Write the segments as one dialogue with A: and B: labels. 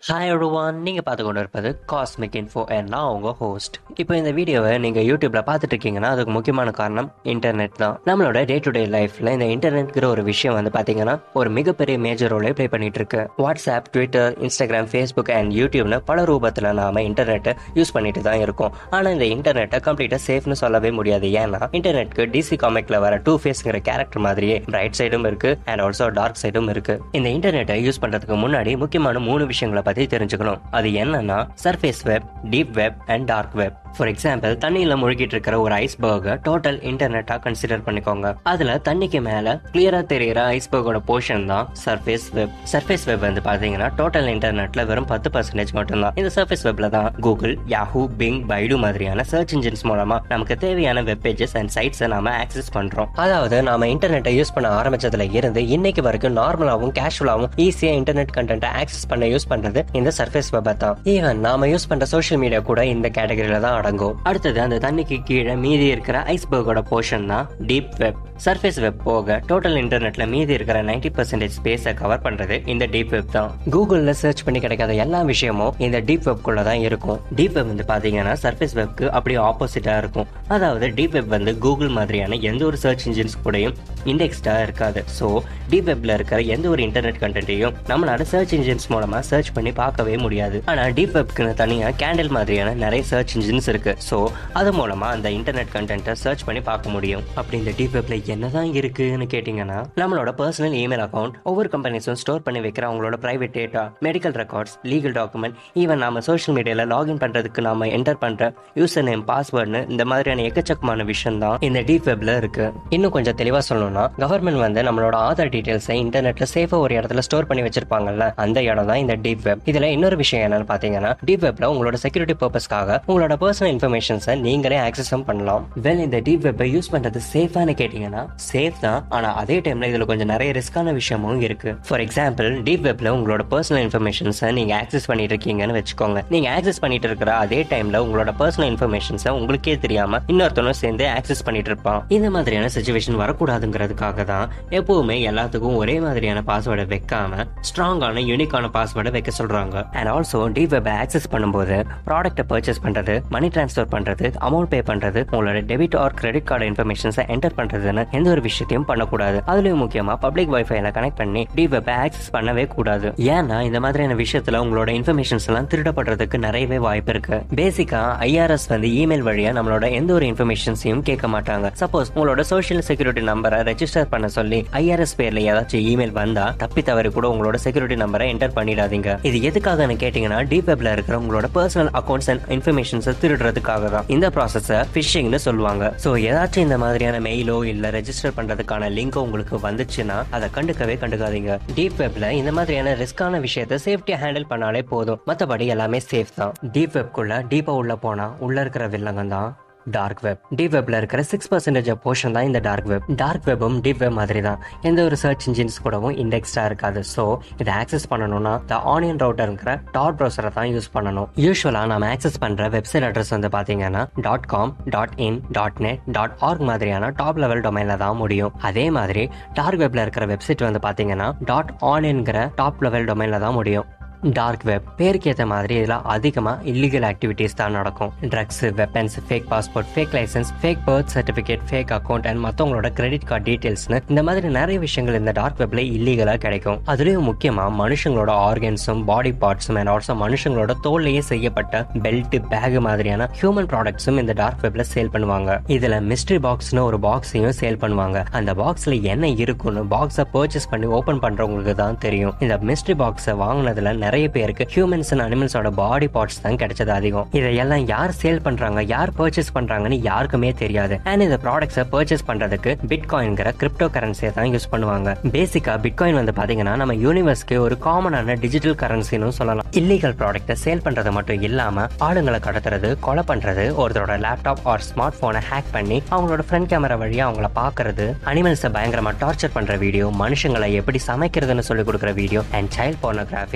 A: hi everyone நீங்கள் பார்த்து கொண்டு இருப்பது காஸ்மிக் இன்ஃபோ and நான் உங்கள் ஹோஸ்ட் இப்போ இந்த வீடியோவை நீங்கள் யூடியூப்பில் பார்த்துட்டு இருக்கீங்கன்னா அதுக்கு முக்கியமான காரணம் இன்டர்நெட் தான் நம்மளோட டே டு டே லைஃப்பில் இந்த இன்டர்நெட்ங்கிற ஒரு விஷயம் வந்து பார்த்தீங்கன்னா ஒரு மிகப்பெரிய மேஜர் ரோலை ப்ளே பண்ணிட்டு இருக்கு WhatsApp Twitter Instagram Facebook and யூடியூப்னு பல ரூபத்தில் நாம இன்டர்நெட்டை யூஸ் பண்ணிட்டு தான் இருக்கோம் ஆனால் இந்த இன்டர்நெட்டை கம்ப்ளீட்டாக சேஃப்னு சொல்லவே முடியாது ஏன்னா இன்டர்நெட்க்கு டிசி காமிக்ல வர டூ ஃபேஸ்ங்கிற கேரக்டர் மாதிரியே பிரைட் சைடும் இருக்கு அண்ட் ஆல்சோ டார்க் சைடும் இருக்கு இந்த இன்டர்நெட்டை யூஸ் பண்றதுக்கு முன்னாடி முக்கியமான மூணு விஷயங்களை பத்தி தெரிஞ்சுக்கணும் அது என்னன்னா surface web deep web and dark web for example தண்ணியில முழுகிட்டு இருக்கிற ஒரு ஐஸ்பர்கை டோட்டல் இன்டர்நெட்டா கன்சிடர் பண்ணிக்கோங்க அதுல தண்ணிக்கு மேல கிளியரா தெரியிற ஐஸ்பர்கோட போர்ஷன் தான் சர்ஃபேஸ் வெப் சர்ஃபேஸ் வெப் வந்து பாத்தீங்கன்னா டோட்டல் இன்டர்நெட்ல வெறும் பத்து பர்சன்டேஜ் மட்டும்தான் இந்த சர்ஃபேஸ் வெப்ல தான் கூகுள் யாஹூ பிங் பைடு மாதிரியான சர்ச் இன்ஜின்ஸ் மூலமா நமக்கு தேவையான வெப் பேஜஸ் அண்ட் சைட்ஸை நாம ஆக்சஸ் பண்றோம் அதாவது நாம இன்டர்நெட்டை யூஸ் பண்ண ஆரம்பிச்சதுல இருந்து இன்னைக்கு வரைக்கும் நார்மலாவும் கேஷுவலாவும் ஈஸியா இன்டர்நெட் கண்டென்ட்டை ஆக்சஸ் பண்ண யூஸ் பண்றது இந்த சர்ஃபேஸ் வெப் தான் ஈவன் நாம யூஸ் பண்ற சோஷியல் மீடியா கூட இந்த கேட்டகரியில தான் அடங்கும் அடுத்தது அந்த தண்ணிக்கு கீழே மீதி இருக்கிற ஐஸ்பர்கோட போர்ஷன் தான் டீப் வெப் சர்ஃபேஸ் வெப் போக டோட்டல் இன்டர்நெட்ல மீதி இருக்கிற 90% பர்சன்டேஜ் ஸ்பேஸை கவர் பண்றது இந்த டீப் வெப் தான் கூகுள்ல சர்ச் பண்ணி கிடைக்காத எல்லா விஷயமும் இந்த டீப் வெப் குள்ள தான் இருக்கும் டீப் வெப் வந்து பாத்தீங்கன்னா சர்ஃபேஸ் வெப்க்கு அப்படியே ஆப்போசிட்டா இருக்கும் அதாவது டீப் வெப் வந்து கூகுள் மாதிரியான எந்த ஒரு சர்ச் இன்ஜின்ஸ் கூடயும் இண்டெக்ஸ்டா இருக்காது ஸோ டீப் வெப்ல இருக்கிற எந்த ஒரு இன்டர்நெட் கண்டென்ட்டையும் நம்மளால சர்ச் இன்ஜின்ஸ் மூலமா சர்ச் பண்ணி பார்க்கவே முடியாது ஆனா டீப் வெப்க்குன்னு தனியா கேண்டில் மாதிரியான நிறைய சர்ச் இன்ஜின்ஸ் இருக்கு ஸோ அது மூலமா அந்த இன்டர்நெட் கண்டென்ட்டை சர்ச் பண்ணி பார்க்க முடியும் அப்படி இந்த டீப் வெப்ல என்னதான் இருக்குன்னு கேட்டிங்கன்னா நம்மளோட பர்சனல் இமெயில் அக்கௌண்ட் ஒவ்வொரு கம்பெனிஸும் ஸ்டோர் பண்ணி வைக்கிற அவங்களோட private data medical records legal document even நாம சோஷியல் மீடியால லாகின் பண்றதுக்கு நாம என்டர் பண்ற யூசர் நேம் பாஸ்வேர்ட்னு இந்த மாதிரியான எக்கச்சக்கமான விஷயம் தான் இந்த டீப் வெப்ல இருக்கு இன்னும் கொஞ்சம் தெளிவா சொல்லணும்னா கவர்மெண்ட் வந்து நம்மளோட ஆதார் டீடைல்ஸை இன்டர்நெட்ல சேஃபா ஒரு இடத்துல ஸ்டோர் பண்ணி வச்சிருப்பாங்கல்ல அந்த இடம் தான் இந்த டீப் வெப் இதுல இன்னொரு விஷயம் என்னன்னு பாத்தீங்கன்னா டீப் வெப்ல உங்களோட செக்யூரிட்டி பர்பஸ்க்காக உங்களோட பர்சனல் இன்ஃபர்மேஷன்ஸை நீங்களே ஆக்சஸும் பண்ணலாம் வெல் இந்த டீப் வெப்பை யூஸ் பண்றது சேஃபானு கேட்டீங்கன்னா சேஃப் தான் ஆனா அதே டைம்ல இதுல கொஞ்சம் நிறைய ரிஸ்கான விஷயமும் இருக்கு ஃபார் எக்ஸாம்பிள் டீப் வெப்ல உங்களோட பர்சனல் இன்ஃபர்மேஷன்ஸை நீங்க ஆக்சஸ் பண்ணிட்டு இருக்கீங்கன்னு வச்சுக்கோங்க நீங்க ஆக்சஸ் பண்ணிட்டு இருக்கிற அதே டைம்ல உங்களோட பர்சனல் இன்ஃபர்மேஷன்ஸை உங்களுக்கே தெரியாம இன்னொருத்தனும் சேர்ந்து ஆக்சஸ் பண்ணிட்டு இருப்பான் இந்த மாதிரியான சுச்சுவேஷன் வரக்கூடாதுங்கிறதுக்காக தான் எப்பவுமே எல்லாத்துக்கும் ஒரே மாதிரியான பாஸ்வேர்டை வைக்காம ஸ்ட்ராங்கான யூனிக்கான பாஸ்வேர்டை வைக்க சொல்றாங்க and also deep web access பண்ணும்போது ப்ராடக்ட்டை பர்ச்சேஸ் பண்றது மணி டிரான்ஸ்ஃபர் பண்றது அமௌண்ட் பே பண்றது உங்களோட டெபிட் ஆர் கிரெடிட் கார்டு இன்ஃபர்மேஷன்ஸை என்டர் பண்றதுன்னு எந்த ஒரு விஷயத்தையும் பண்ணக்கூடாது அதுலயும் முக்கியமா பப்ளிக் வைஃபைல கனெக்ட் பண்ணி டீப் வெப் ஆக்சஸ் பண்ணவே கூடாது ஏன்னா இந்த மாதிரியான விஷயத்துல உங்களோட இன்ஃபர்மேஷன்ஸ் எல்லாம் திருடப்படுறதுக்கு நிறையவே வாய்ப்பு இருக்கு பேசிக்கா ஐஆர்எஸ் வந்து இமெயில் வழியா நம்மளோட எந்த ஒரு இன்ஃபர்மேஷன்ஸையும் கேட்க மாட்டாங்க சப்போஸ் உங்களோட சோஷியல் செக்யூரிட்டி நம்பரை ரெஜிஸ்டர் பண்ண சொல்லி ஐஆர்எஸ் பேர்ல ஏதாச்சும் இமெயில் வந்தா தப்பி தவறி கூட உங்களோட செக்யூரிட்டி நம்பரை என்டர் பண்ணிடாதீங்க இது எதுக்காகன்னு கேட்டீங்கன்னா டீப் வெப்ல இருக்கிற உங்களோட பர்சனல் அக்கௌண்ட்ஸ் அண்ட் இன்ஃபர்மேஷன்ஸ் திருடுறதுக்காக தான் இந்த ப்ராசஸை ஃபிஷிங்னு சொல்லுவாங்க ஸோ ஏதாச்சும் இந்த மாதிரியான மெயிலோ இல்ல ரெஜிஸ்டர் பண்றதுக்கான லிங்கோ உங்களுக்கு வந்துச்சுன்னா அதை கண்டுக்கவே கண்டுக்காதீங்க டீப் வெப்ல இந்த மாதிரியான ரிஸ்கான விஷயத்தை சேஃப்டியா ஹேண்டில் பண்ணாலே போதும் மற்றபடி எல்லாமே சேஃப் தான் டீப் வெப்குள்ள டீப்பா உள்ள போனா உள்ள இருக்கிற வில்லங்கம் தான் டார்க் வெப் டீப் வெப்ல இருக்கிற சிக்ஸ் பர்சன்டேஜ் போர்ஷன் தான் இந்த டார்க் வெப் டார்க் வெப்பும் டீப் வெப் மாதிரி தான் எந்த ஒரு சர்ச் இன்ஜின்ஸ் கூடவும் இண்டெக்ஸ்டா இருக்காது ஸோ இதை ஆக்சஸ் பண்ணணும்னா த ஆனியன் ரவுட்டருங்கிற டாட் ப்ரௌசரை தான் யூஸ் பண்ணணும் யூஸ்வலா நம்ம ஆக்சஸ் பண்ற வெப்சைட் அட்ரஸ் வந்து பாத்தீங்கன்னா dot com dot in dot net dot org மாதிரியான டாப் லெவல் டொமைன்ல தான் முடியும் அதே மாதிரி டார்க் வெப்ல இருக்கிற வெப்சைட் வந்து பாத்தீங்கன்னா டாட் ஆன்ங்கிற டாப் லெவல் டொமைன்ல தான் முடியும் டார்க் வெப் பேருக்கு ஏற்ற மாதிரி இதில் அதிகமாக இல்லீகல் ஆக்டிவிட்டீஸ் தான் நடக்கும் drugs weapons fake passport fake licence fake birth certificate fake account and மற்றவங்களோட கிரெடிட் கார்டு டீட்டெயில்ஸ்னு இந்த மாதிரி நிறைய விஷயங்கள் இந்த டார்க் வெப்ல இல்லீகலாக கிடைக்கும் அதுலேயும் முக்கியமாக மனுஷங்களோட ஆர்கன்ஸும் பாடி பார்ட்ஸும் அண்ட் ஆல்சோ மனுஷங்களோட தோல்லையே செய்யப்பட்ட பெல்ட் பேக் மாதிரியான ஹியூமன் ப்ராடக்ட்ஸும் இந்த டார்க் வெப்ல சேல் பண்ணுவாங்க இதில் மிஸ்ட்ரி பாக்ஸ்னு ஒரு பாக்ஸையும் சேல் பண்ணுவாங்க அந்த பாக்ஸில் என்ன இருக்குன்னு பாக்ஸை பர்ச்சேஸ் பண்ணி ஓப்பன் பண்ணுறவங்களுக்கு தான் தெரியும் இந்த மிஸ்ட்ரி பாக்ஸை வாங்கினதுல நிறைய பேருக்கு ஹியூமன்ஸ் அண்ட் அனிமல்ஸோட பாடி பார்ட்ஸ் தான் கிடைச்சது அதிகம் இதையெல்லாம் யார் சேல் பண்றாங்க யார் பர்ச்சேஸ் பண்றாங்கன்னு யாருக்குமே தெரியாது அண்ட் இந்த ப்ராடக்ட்ஸை பர்ச்சேஸ் பண்றதுக்கு பிட்காயின்கிற கிரிப்டோ கரன்சியை தான் யூஸ் பண்ணுவாங்க பேசிக்கா பிட்காயின் வந்து பாத்தீங்கன்னா நம்ம யூனிவர்ஸ்க்கு ஒரு காமனான டிஜிட்டல் கரன்சின்னு சொல்லலாம் இல்லீகல் ப்ராடக்ட்டை சேல் பண்றது மட்டும் இல்லாம ஆளுங்களை கடத்துறது கொலை பண்றது ஒருத்தரோட லேப்டாப் ஆர் ஸ்மார்ட் போனை ஹேக் பண்ணி அவங்களோட ஃப்ரண்ட் கேமரா வழியா அவங்கள பாக்குறது அனிமல்ஸை பயங்கரமா டார்ச்சர் பண்ற வீடியோ மனுஷங்களை எப்படி சமைக்கிறதுன்னு சொல்லி கொடுக்குற வீடியோ அண்ட் சைல்ட் போர்னோகிராஃபின்னு இந்த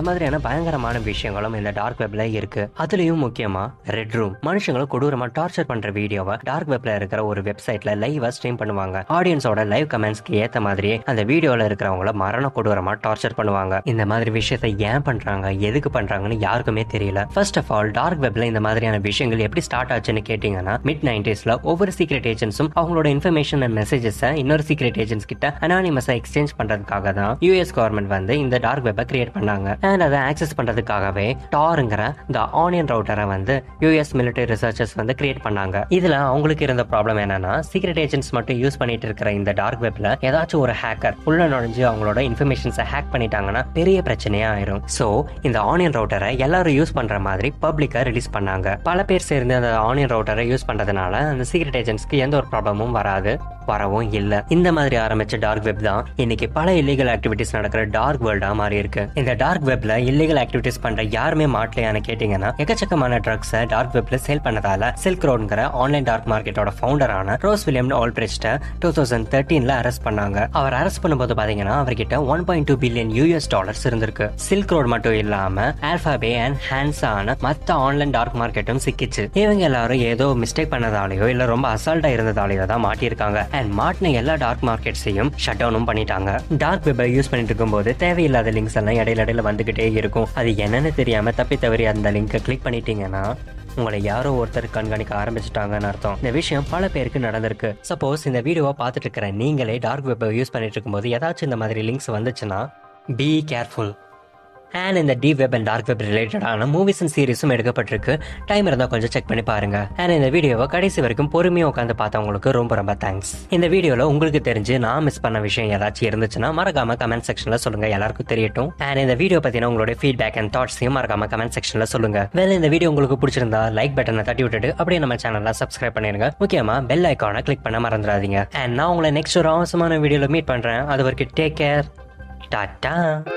A: மாதிரியான பயங்கரமான விஷயங்களும் இந்த டார்க் வெப்ல இருக்கு அதுலயும் முக்கியமா ரெட் ரூம் மனுஷங்களை கொடூரமா டார்ச்சர் பண்ற வீடியோவை டார்க் வெப்ல இருக்கிற ஒரு வெப்சைட்ல லைவா ஸ்ட்ரீம் பண்ணுவாங்க ஆடியன்ஸோட லைவ் கமெண்ட்ஸ்க்கு ஏத்த மாதிரியே அந்த வீடியோல இருக்கிறவங்கள மரண கொடூரமா டார்ச்சர் பண்ணுவாங்க இந்த மாதிரி விஷயத்தை ஏன் பண்றாங்க எதுக்கு பண்றாங்கன்னு யாருக்குமே தெரியல ஃபர்ஸ்ட் ஆஃப் ஆல் டார்க் வெப்ல இந்த மாதிரியான விஷயங்கள் எப்படி ஸ்டார்ட் ஆச்சுன்னு கேட்டீங்கன்னா மிட் நைன்டிஸ்ல ஒவ்வொரு சீக்ரெட் ஏஜென்ட்ஸும் அவங்களோட இன்ஃபர்மேஷன் அண்ட் மெசேஜஸ் இன்னொரு சீக்ரெட் ஏஜென்ட்ஸ் கிட்ட அனானிமஸா எக்ஸ்சேஞ்ச் பண்றதுக்காக தான் யூஎஸ் கவர்மெண்ட் வந்து இந்த டார்க் வெப்பை கிரியேட் பண்ணாங்க அண்ட் அதை ஆக்சஸ் பண்றதுக்காகவே டாருங்கிற இந்த ஆனியன் ரவுட்டரை வந்து யூஎஸ் மிலிட்டரி ரிசர்ச்சர்ஸ் வந்து கிரியேட் பண்ணாங்க இதுல அவங்களுக்கு இருந்த ப்ராப்ளம் என்னன்னா சீக்ரெட் ஏஜென்ட்ஸ் மட்டும் யூஸ் பண்ணிட்டு இருக்கிற இந்த டார்க் வெப்ல ஏதாச்சும் ஒரு ஹேக்கர் உள்ள நுழைஞ்சு அவங்களோட இன்ஃபர்மேஷன்ஸை ஹேக் பண்ணிட்டாங்கன்னா பெரிய பிரச்சனையா ஆயிரும் ஸோ இந்த ஆனியன் ரவுட்டரை எல்லாரும் யூஸ் பண்ற மாதிரி பப்ளிக்கா ரிலீஸ் பண்ணாங்க பல பேர் சேர்ந்து அந்த ஆனியன் ரவுட்டரை யூஸ் பண்றதுனால அந்த சீக்ரெட் ஏஜென்ட்ஸ்க்கு எந்த ஒரு ப்ராப்ளமும் வராது வரவும் இல்ல இந்த மாதிரி ஆரம்பிச்ச டார்க் வெப் தான் இன்னைக்கு பல இல்லீகல் ஆக்டிவிட்டிஸ் நடக்கிற டார்க் வேர்ல்டா மாறி இருக்கு இந்த டார்க் வெப்ல இல்லீகல் ஆக்டிவிட்டிஸ் பண்ற யாருமே மாட்டலையான்னு கேட்டீங்கன்னா எக்கச்சக்கமான ட்ரக்ஸை டார்க் வெப்ல சேல் பண்ணதால சில்க் ரோடுங்கிற ஆன்லைன் டார்க் மார்க்கெட்டோட ஃபவுண்டரான Ross William Ulbricht two thousand தேர்ட்டீன்ல அரெஸ்ட் பண்ணாங்க அவர் அரெஸ்ட் பண்ணும்போது பாத்தீங்கன்னா அவர்கிட்ட one point two billion US dollars இருந்திருக்கு சில்க் ரோடு மட்டும் இல்லாம ஆல்பாபே அண்ட் ஹேண்ட்ஸான மத்த ஆன்லைன் டார்க் மார்க்கெட்டும் சிக்கிச்சு இவங்க எல்லாரும் ஏதோ மிஸ்டேக் பண்ணதாலேயோ இல்ல ரொம்ப அசால்ட்டா இருந்ததாலேயோ தான் மாட்டியிருக்காங்க அண்ட் மாட்டின எல்லா டார்க் மார்க்கெட்ஸையும் ஷட் டவுனும் பண்ணிட்டாங்க டார்க் வெப்பை யூஸ் பண்ணிட்டு இருக்கும்போது தேவையில்லாத லிங்க்ஸ் எல்லாம் இடையில இடையில வந்துகிட்டே இருக்கும் அது என்னன்னு தெரியாம தப்பி தவறி அந்த லிங்கை கிளிக் பண்ணிட்டீங்கன்னா உங்களை யாரோ ஒருத்தர் கண்காணிக்க ஆரம்பிச்சிட்டாங்கன்னு அர்த்தம் இந்த விஷயம் பல பேருக்கு நடந்திருக்கு சப்போஸ் இந்த வீடியோவை பார்த்துட்டு இருக்கிற நீங்களே டார்க் வெப்பை யூஸ் பண்ணிட்டு இருக்கும்போது ஏதாச்சும் இந்த மாதிரி லிங்க்ஸ் வந்துச்சுன்னா பி கேர்ஃபுல் அண்ட் இந்த deep web and dark web ரிலேட்டடான மூவிஸ் அண்ட் சீரிஸும் எடுக்கப்பட்டிருக்கு டைம் இருந்தால் கொஞ்சம் செக் பண்ணி பாருங்க அண்ட் இந்த வீடியோவை கடைசி வரைக்கும் பொறுமையாக உட்காந்து பார்த்தவங்களுக்கு ரொம்ப ரொம்ப தேங்க்ஸ் இந்த வீடியோவில் உங்களுக்கு தெரிஞ்சு நான் மிஸ் பண்ண விஷயம் ஏதாச்சும் இருந்துச்சுன்னா மறக்காம கமெண்ட் செக்ஷனில் சொல்லுங்க எல்லாருக்கும் தெரியட்டும் அண்ட் இந்த வீடியோ பற்றின உங்களோட ஃபீட்பேக் அண்ட் தாட்ஸையும் மறக்காம கமெண்ட் செக்ஷனில் சொல்லுங்க வேலை இந்த வீடியோ உங்களுக்கு பிடிச்சிருந்தா லைக் பட்டனை தட்டி விட்டுட்டு அப்படியே நம்ம சேனலை சப்ஸ்கிரைப் பண்ணிருங்க முக்கியமாக பெல் ஐக்கானை கிளிக் பண்ண மறந்துடாதீங்க அண்ட் நான் உங்களை நெக்ஸ்ட் ஒரு அவசரமான வீடியோவில் மீட் பண்ணுறேன் அது வரைக்கும் டேக் கேர் டாட்டா